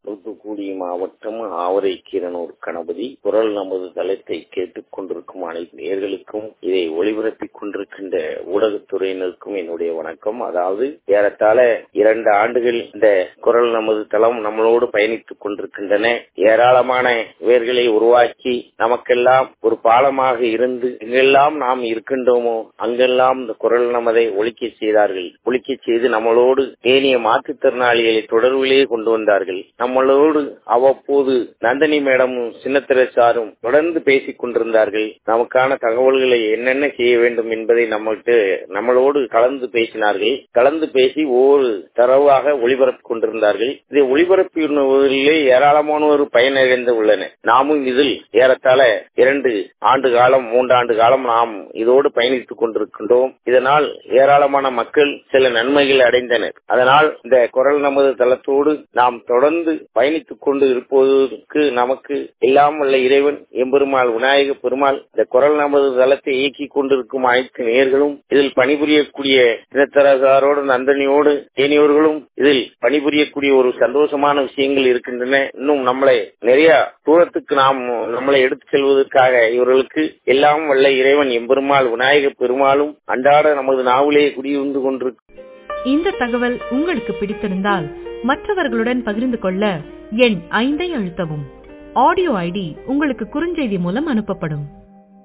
தூத்துக்குடி மாவட்டம் ஆவரை கீரனூர் கணபதி குரல் நமது தளத்தை கேட்டுக் கொண்டிருக்கும் அனைத்து நேர்களுக்கும் இதை ஒளிபரப்பிக் கொண்டிருக்கின்ற ஊடகத்துறையினருக்கும் என்னுடைய வணக்கம் அதாவது ஏறத்தாழ இரண்டு ஆண்டுகள் இந்த குரல் நமது தளம் நம்மளோடு பயணித்துக் கொண்டிருக்கின்றன ஏராளமான வேர்களை உருவாக்கி நமக்கெல்லாம் ஒரு பாலமாக இருந்து எங்கெல்லாம் நாம் இருக்கின்றோமோ அங்கெல்லாம் இந்த குரல் நமதை ஒழிக்க செய்தார்கள் ஒழிக்க செய்து நம்மளோடு ஏனைய மாற்றுத்திறனாளிகளை தொடர்பிலே கொண்டு வந்தார்கள் நம்மளோடு அவ்வப்போது நந்தினி மேடமும் சின்னத்திர சாரும் தொடர்ந்து பேசிக் கொண்டிருந்தார்கள் நமக்கான தகவல்களை என்னென்ன செய்ய வேண்டும் என்பதை நம்மள்கிட்ட நம்மளோடு கலந்து பேசினார்கள் கலந்து பேசி ஒவ்வொரு தரவாக ஒளிபரப்பு கொண்டிருந்தார்கள் இதை ஒளிபரப்பிலே ஏராளமானோர் பயனடைந்து உள்ளனர் நாமும் இதில் ஏறத்தாழ இரண்டு ஆண்டு காலம் மூன்றாண்டு காலம் நாம் இதோடு பயணித்துக் கொண்டிருக்கின்றோம் இதனால் ஏராளமான மக்கள் சில நன்மைகள் அடைந்தனர் அதனால் இந்த குரல் நமது தளத்தோடு நாம் தொடர்ந்து பயணித்துக் கொண்டு இருப்பதற்கு நமக்கு எல்லாம் வல்ல இறைவன் எம்பெருமாள் விநாயக பெருமாள் இந்த குரல் நமது தளத்தை இயக்கிக் கொண்டிருக்கும் அனைத்து நேர்களும் இதில் பணிபுரியக்கூடிய தினத்தரகாரோடு நந்தனியோடு ஏனியோர்களும் இதில் பணிபுரியக்கூடிய ஒரு சந்தோஷமான விஷயங்கள் இருக்கின்றன இன்னும் நம்மளை நிறைய தூரத்துக்கு நாம் நம்மளை எடுத்துச் செல்வதற்காக இவர்களுக்கு எல்லாம் வல்ல இறைவன் எம்பெருமாள் விநாயக பெருமாளும் அன்றாட நமது நாவிலே குடியுண்டு கொண்டிருக்கும் இந்த தகவல் உங்களுக்கு பிடித்திருந்தால் மற்றவர்களுடன் பகிர்ந்து கொள்ள எண் ஐந்தை அழுத்தவும் ஆடியோ ஐடி உங்களுக்கு குறுஞ்செய்தி மூலம் அனுப்பப்படும்